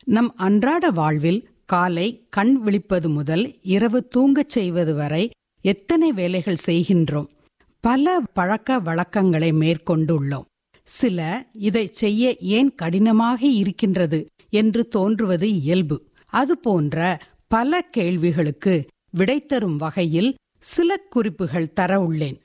நம் அன்றாட வாழ்வில் காலை கண் விழிப்பது முதல் இரவு தூங்கச் செய்வது வரை எத்தனை வேலைகள் செய்கின்றோம் பல பழக்க வழக்கங்களை மேற்கொண்டுள்ளோம் சில இதை செய்ய ஏன் கடினமாக இருக்கின்றது என்று தோன்றுவது இயல்பு அதுபோன்ற பல கேள்விகளுக்கு விடை தரும் வகையில் சில குறிப்புகள் தர உள்ளேன்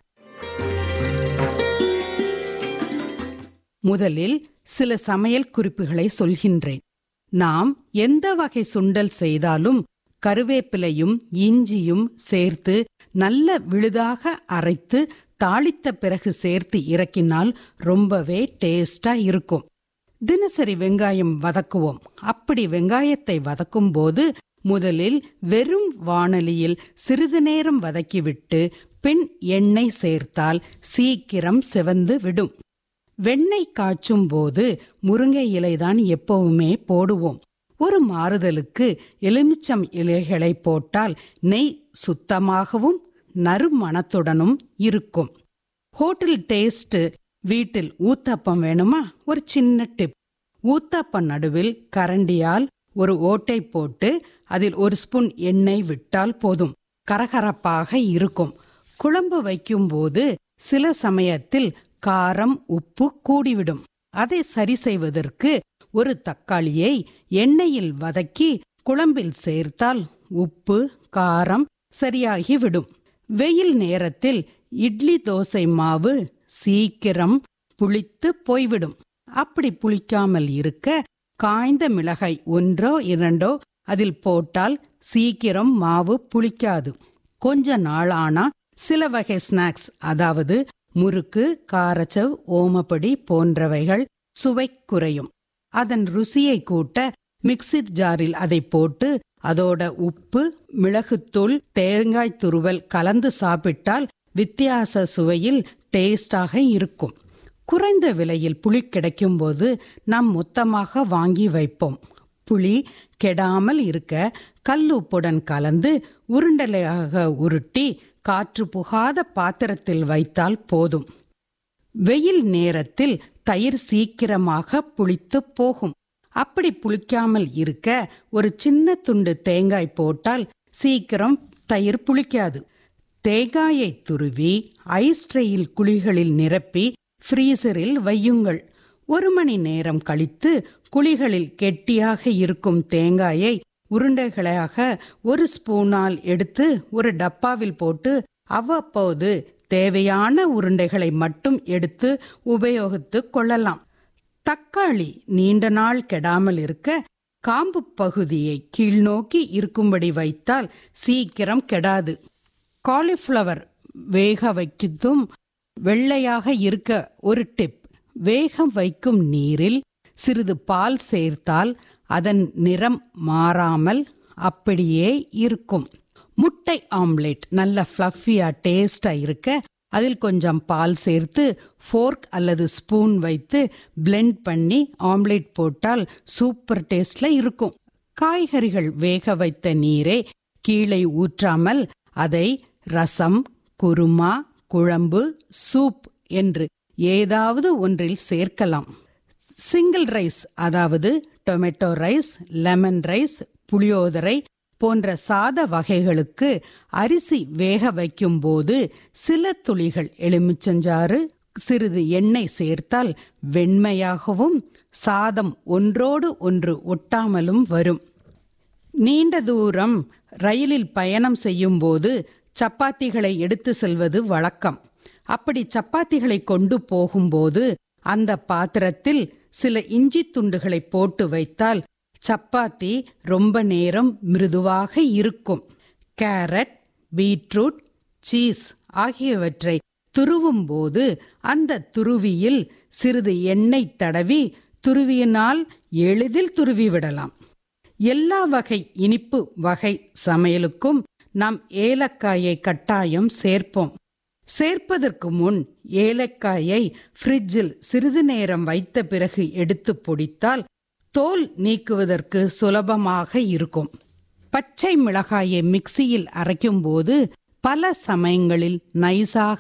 முதலில் சில சமையல் குறிப்புகளை சொல்கின்றேன் நாம் எந்த வகை சுண்டல் செய்தாலும் கருவேப்பிலையும் இஞ்சியும் சேர்த்து நல்ல விழுதாக அரைத்து தாளித்த பிறகு சேர்த்து இறக்கினால் ரொம்பவே டேஸ்டா இருக்கும் தினசரி வெங்காயம் வதக்குவோம் அப்படி வெங்காயத்தை வதக்கும் போது முதலில் வெறும் வாணலியில் சிறிது நேரம் வதக்கிவிட்டு பின் எண்ணெய் சேர்த்தால் சீக்கிரம் செவந்து விடும் வெண்ணெய் காய்ச்சும் போது முருங்கை இலைதான் எப்பவுமே போடுவோம் ஒரு மாறுதலுக்கு எலுமிச்சம் இலைகளை போட்டால் நெய் சுத்தமாகவும் நறுமணத்துடனும் இருக்கும் ஹோட்டல் டேஸ்ட் வீட்டில் ஊத்தப்பம் வேணுமா ஒரு சின்ன டிப் ஊத்தப்பம் நடுவில் கரண்டியால் ஒரு ஓட்டை போட்டு அதில் ஒரு ஸ்பூன் எண்ணெய் விட்டால் போதும் கரகரப்பாக இருக்கும் குழம்பு வைக்கும்போது சில சமயத்தில் காரம் உப்பு கூடிவிடும் அதை சரி செய்வதற்கு ஒரு தக்காளியை எண்ணெயில் வதக்கி குழம்பில் சேர்த்தால் உப்பு காரம் சரியாகிவிடும் வெயில் நேரத்தில் இட்லி தோசை மாவு சீக்கிரம் புளித்து போய்விடும் அப்படி புளிக்காமல் இருக்க காய்ந்த மிளகாய் ஒன்றோ இரண்டோ அதில் போட்டால் சீக்கிரம் மாவு புளிக்காது கொஞ்ச நாளானா சில வகை ஸ்நாக்ஸ் அதாவது முறுக்கு காரச்சவ் ஓமப்படி போன்றவைகள் சுவை குறையும் அதன் ருசியை கூட்ட மிக்சி ஜாரில் அதை போட்டு அதோட உப்பு மிளகுத்தூள் தேங்காய் துருவல் கலந்து சாப்பிட்டால் வித்தியாச சுவையில் டேஸ்டாக இருக்கும் குறைந்த விலையில் புளி கிடைக்கும்போது நாம் மொத்தமாக வாங்கி வைப்போம் புளி கெடாமல் இருக்க கல்லுப்புடன் கலந்து உருண்டலையாக உருட்டி காற்று புகாத பாத்திரத்தில் வைத்தால் போதும் வெயில் நேரத்தில் தயிர் சீக்கிரமாக புளித்து போகும் அப்படி புளிக்காமல் இருக்க ஒரு சின்ன துண்டு தேங்காய் போட்டால் சீக்கிரம் தயிர் புளிக்காது தேங்காயை துருவி ஐஸ் ட்ரேயில் குழிகளில் நிரப்பி ஃப்ரீசரில் வையுங்கள் ஒரு மணி நேரம் கழித்து குழிகளில் கெட்டியாக இருக்கும் தேங்காயை உருண்டைகளாக ஒரு ஸ்பூனால் எடுத்து ஒரு டப்பாவில் போட்டு அவ்வப்போது தேவையான உருண்டைகளை மட்டும் எடுத்து உபயோகித்துக் கொள்ளலாம் தக்காளி நீண்ட நாள் கெடாமல் இருக்க காம்பு பகுதியை கீழ்நோக்கி இருக்கும்படி வைத்தால் சீக்கிரம் கெடாது காலிஃப்ளவர் வேக வைக்கிறதும் வெள்ளையாக இருக்க ஒரு டிப் வேக வைக்கும் நீரில் சிறிது பால் சேர்த்தால் அதன் நிறம் மாறாமல் அப்படியே இருக்கும் முட்டை ஆம்லெட் நல்ல ஃப்ளஃபியா டேஸ்டா இருக்க அதில் கொஞ்சம் பால் சேர்த்து ஃபோர்க் அல்லது ஸ்பூன் வைத்து பிளெண்ட் பண்ணி ஆம்லெட் போட்டால் சூப்பர் டேஸ்ட்ல இருக்கும் காய்கறிகள் வேக வைத்த நீரை கீழே ஊற்றாமல் அதை ரசம் குருமா குழம்பு சூப் என்று ஏதாவது ஒன்றில் சேர்க்கலாம் சிங்கிள் ரைஸ் அதாவது டொமேட்டோ ரைஸ் லெமன் ரைஸ் புளியோதரை போன்ற சாத வகைகளுக்கு அரிசி வேக வைக்கும் போது சில துளிகள் எலுமிச்சஞ்சாறு சிறிது எண்ணெய் சேர்த்தால் வெண்மையாகவும் சாதம் ஒன்றோடு ஒன்று ஒட்டாமலும் வரும் நீண்ட தூரம் ரயிலில் பயணம் செய்யும் போது சப்பாத்திகளை எடுத்து செல்வது வழக்கம் அப்படி சப்பாத்திகளை கொண்டு போகும்போது அந்த பாத்திரத்தில் சில இஞ்சி துண்டுகளை போட்டு வைத்தால் சப்பாத்தி ரொம்ப நேரம் மிருதுவாக இருக்கும் கேரட் பீட்ரூட் சீஸ் ஆகியவற்றை துருவும் போது அந்த துருவியில் சிறிது எண்ணெய் தடவி துருவியினால் எளிதில் துருவிவிடலாம் எல்லா வகை இனிப்பு வகை சமையலுக்கும் நாம் ஏலக்காயை கட்டாயம் சேர்ப்போம் சேர்ப்பதற்கு முன் ஏலக்காயை ஃப்ரிட்ஜில் சிறிது நேரம் வைத்த பிறகு எடுத்து பொடித்தால் தோல் நீக்குவதற்கு சுலபமாக இருக்கும் பச்சை மிளகாயை மிக்சியில் அரைக்கும்போது பல சமயங்களில் நைஸாக